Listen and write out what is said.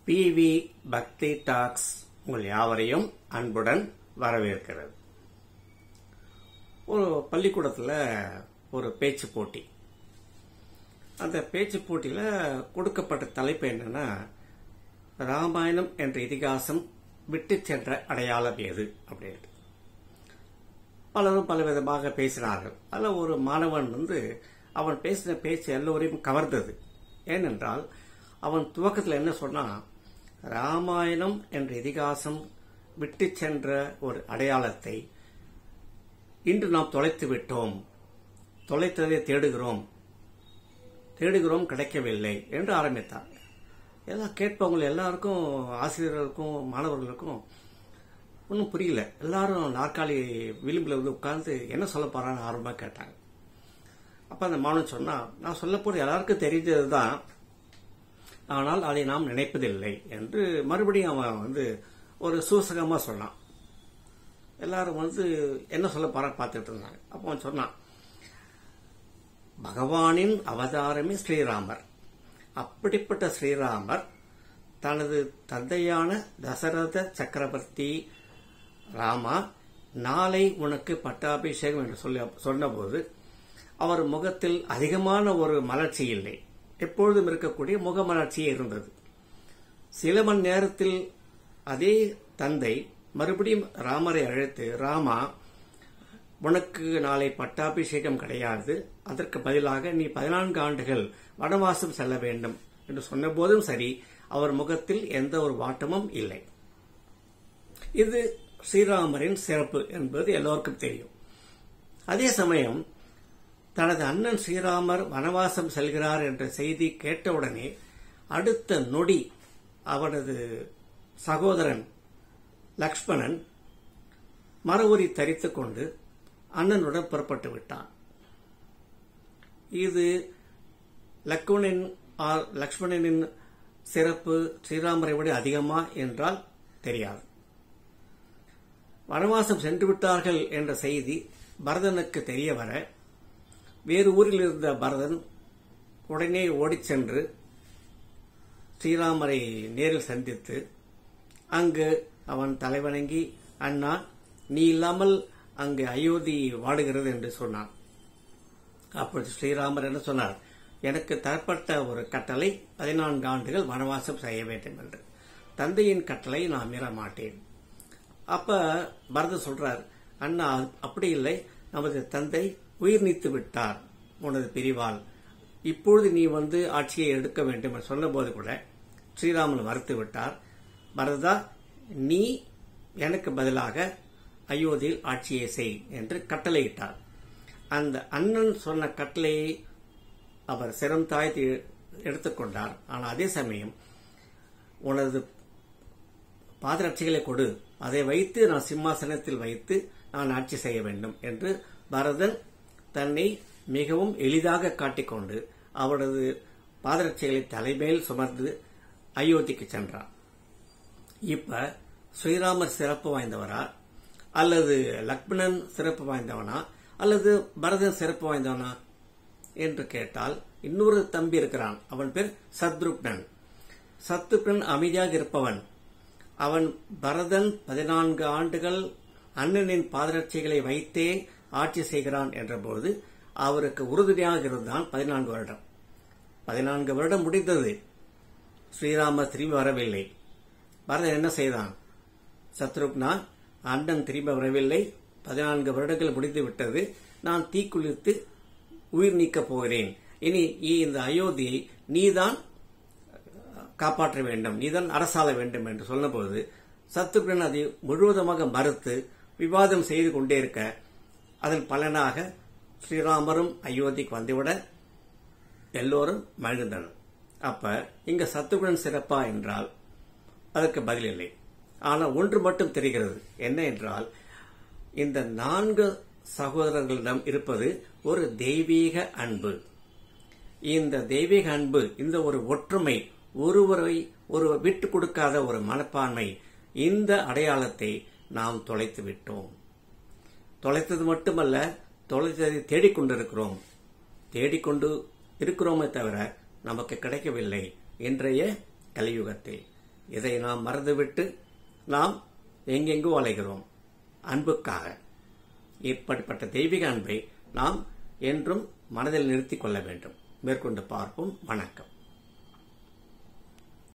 PV பக்தி tax உங்கள் யாவரையும் அன்புடன் வரவேற்கிறது ஒரு பள்ளிக்கூடத்தில் ஒரு பேச்சு போட்டி அந்த பேச்சு போட்டியில் கொடுக்கப்பட்ட தலைப்பு என்னன்னா ராமாயணம் என்ற இதிகாசம் விட்டு சென்ற அடையாளம் எது அப்படின்ட்டு பலரும் பலவிதமாக பேசினார்கள் அதில் ஒரு மாணவன் வந்து அவன் பேசின பேச்சு எல்லோரையும் கவர்ந்தது ஏனென்றால் அவன் துவக்கத்தில் என்ன சொன்னான் ராமாயணம் என்ற இதிகாசம் விட்டு சென்ற ஒரு அடையாளத்தை இன்று நாம் தொலைத்து விட்டோம் தொலைத்ததை தேடுகிறோம் தேடுகிறோம் கிடைக்கவில்லை என்று ஆரம்பித்தார் எல்லாம் கேட்பவங்க எல்லாருக்கும் ஆசிரியர்களுக்கும் மாணவர்களுக்கும் ஒன்றும் புரியல எல்லாரும் நாற்காலி விளிம்பில் வந்து உட்கார்ந்து என்ன சொல்ல போறான்னு ஆர்வமாக கேட்டாங்க அப்ப அந்த மாணவன் சொன்னா நான் சொல்ல போறது எல்லாருக்கும் தெரிஞ்சது தான் ஆனால் அதை நாம் நினைப்பதில்லை என்று மறுபடியும் அவன் வந்து ஒரு சூசகமா சொன்னான் எல்லாரும் வந்து என்ன சொல்ல போற பார்த்துட்டு இருந்தாங்க அப்போ அவன் சொன்னான் பகவானின் அவதாரமே ஸ்ரீராமர் அப்படிப்பட்ட ஸ்ரீராமர் தனது தந்தையான தசரத சக்கரவர்த்தி ராமா நாளை உனக்கு பட்டாபிஷேகம் என்று சொல்லி சொன்னபோது அவர் முகத்தில் அதிகமான ஒரு மலர்ச்சி இல்லை எப்பொழுதும் இருக்கக்கூடிய முகமலர்ச்சியே இருந்தது சில மணி நேரத்தில் அதே தந்தை மறுபடியும் ராமரை அழைத்து ராமா உனக்கு நாளை பட்டாபிஷேகம் கிடையாது அதற்கு பதிலாக நீ பதினான்கு ஆண்டுகள் வனவாசம் செல்ல வேண்டும் என்று சொன்னபோதும் சரி அவர் முகத்தில் எந்த ஒரு வாட்டமும் இல்லை இது ஸ்ரீராமரின் சிறப்பு என்பது எல்லோருக்கும் தெரியும் அதே சமயம் தனது அண்ணன் ஸ்ரீராமர் வனவாசம் செல்கிறார் என்ற செய்தி கேட்டவுடனே அடுத்த நொடி அவனது சகோதரன் லக்ஷ்மணன் மரவுரி தரித்துக் கொண்டு அண்ணனுடன் புறப்பட்டு விட்டான் இது லக்குவனின் லக்ஷ்மணனின் சிறப்பு ஸ்ரீராமரை விட அதிகமா என்றால் தெரியாது வனவாசம் சென்று விட்டார்கள் என்ற செய்தி பரதனுக்கு தெரிய வர வேறு ஊரில் இருந்த பரதன் உடனே ஓடிச் சென்று ஸ்ரீராமரை நேரில் சந்தித்து அங்கு அவன் தலைவணங்கி அண்ணா நீ இல்லாமல் அங்கு அயோத்தி வாடுகிறது என்று சொன்னான் அப்பொழுது ஸ்ரீராமர் என்ன சொன்னார் எனக்கு தரப்பட்ட ஒரு கட்டளை பதினான்கு ஆண்டுகள் வனவாசம் செய்ய வேண்டும் என்று தந்தையின் கட்டளை நான் மீற மாட்டேன் அப்ப பரதன் சொல்றார் அண்ணா அப்படி இல்லை நமது தந்தை உயிர் நீத்து விட்டார் உனது பிரிவால் இப்பொழுது நீ வந்து ஆட்சியை எடுக்க வேண்டும் என்று சொன்னபோது கூட ஸ்ரீராமன் மறுத்து விட்டார் பரதா நீ எனக்கு பதிலாக அயோத்தியில் ஆட்சியை செய் என்று கட்டளையிட்டார் அந்த அண்ணன் சொன்ன கட்டளையை அவர் சிரம் தாய்த்து எடுத்துக்கொண்டார் ஆனால் அதே சமயம் உனது பாதரட்சிகளை கொடு அதை வைத்து நான் சிம்மாசனத்தில் வைத்து நான் ஆட்சி செய்ய வேண்டும் என்று பரதன் தன்னை மிகவும் எளிதாக காட்டிக்கொண்டு அவரது பாதரட்சிகளை தலைமையில் சுமர்ந்து அயோத்திக்கு சென்றார் இப்ப ஸ்ரீராமர் சிறப்பு வாய்ந்தவரா அல்லது லக்ஷ்மணன் சிறப்பு வாய்ந்தவனா அல்லது பரதன் சிறப்பு வாய்ந்தவனா என்று கேட்டால் இன்னொரு தம்பி இருக்கிறான் அவன் பேர் சத்ருக்னன் சத்ருக்னன் அமைதியாக இருப்பவன் அவன் பரதன் பதினான்கு ஆண்டுகள் அண்ணனின் பாதரட்சிகளை வைத்தே ஆட்சி செய்கிறான் என்றபோது அவருக்கு உறுதுணையாக இருந்தான் பதினான்கு வருடம் பதினான்கு வருடம் முடிந்தது ஸ்ரீராமர் திரும்பி வரவில்லை பரதன் என்ன செய்தான் சத்ருக்னா அண்ணன் திரும்பி வரவில்லை பதினான்கு வருடங்கள் முடிந்து விட்டது நான் தீக்குளித்து உயிர் நீக்கப் போகிறேன் இனி இந்த அயோத்தியை நீதான் காப்பாற்ற வேண்டும் நீதான் அரசாள வேண்டும் என்று சொன்னபோது சத்துருடன் அதை முழுவதுமாக மறுத்து விவாதம் செய்து கொண்டே இருக்க அதன் பலனாக ஸ்ரீராமரும் அயோத்திக்கு வந்துவிட எல்லோரும் மகிழ்ந்தனர் அப்ப இங்க சத்துருடன் சிறப்பா என்றால் அதற்கு பதில் இல்லை ஆனால் ஒன்று மட்டும் தெரிகிறது என்ன என்றால் இந்த நான்கு சகோதரர்களிடம் இருப்பது ஒரு தெய்வீக அன்பு இந்த தெய்வீக அன்பு இந்த ஒரு ஒற்றுமை ஒருவரை ஒரு விட்டு கொடுக்காத ஒரு மனப்பான்மை இந்த அடையாளத்தை நாம் தொலைத்து விட்டோம் தொலைத்தது மட்டுமல்ல தொலைத்ததை தேடிக்கொண்டிருக்கிறோம் தேடிக்கொண்டு இருக்கிறோமே தவிர நமக்கு கிடைக்கவில்லை இன்றைய கலியுகத்தில் இதை நாம் மறந்துவிட்டு நாம் எங்கெங்கோ அலைகிறோம் அன்புக்காக இப்படிப்பட்ட தெய்வீக அன்பை நாம் என்றும் மனதில் நிறுத்திக் கொள்ள வேண்டும் மேற்கொண்டு பார்ப்போம் வணக்கம்